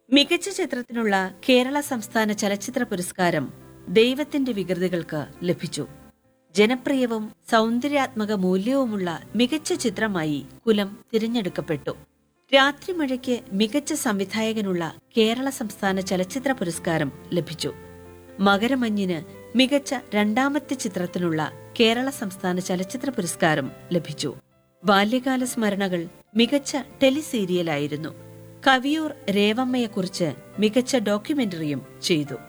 മികച്ച ചിത്രത്തിനുള്ള കേരള സംസ്ഥാന ചലച്ചിത്ര പുരസ്കാരം ദൈവത്തിന്റെ വികൃതികൾക്ക് ലഭിച്ചു ജനപ്രിയവും സൗന്ദര്യാത്മക മൂല്യവുമുള്ള മികച്ച ചിത്രമായി കുലം തിരഞ്ഞെടുക്കപ്പെട്ടു രാത്രിമഴയ്ക്ക് മികച്ച സംവിധായകനുള്ള കേരള സംസ്ഥാന ചലച്ചിത്ര പുരസ്കാരം ലഭിച്ചു മകരമഞ്ഞിന് മികച്ച രണ്ടാമത്തെ ചിത്രത്തിനുള്ള കേരള സംസ്ഥാന ചലച്ചിത്ര പുരസ്കാരം ലഭിച്ചു ബാല്യകാല സ്മരണകൾ മികച്ച ടെലിസീരിയലായിരുന്നു കവിയൂർ രേവമ്മയെക്കുറിച്ച് മികച്ച ഡോക്യുമെന്ററിയും ചെയ്തു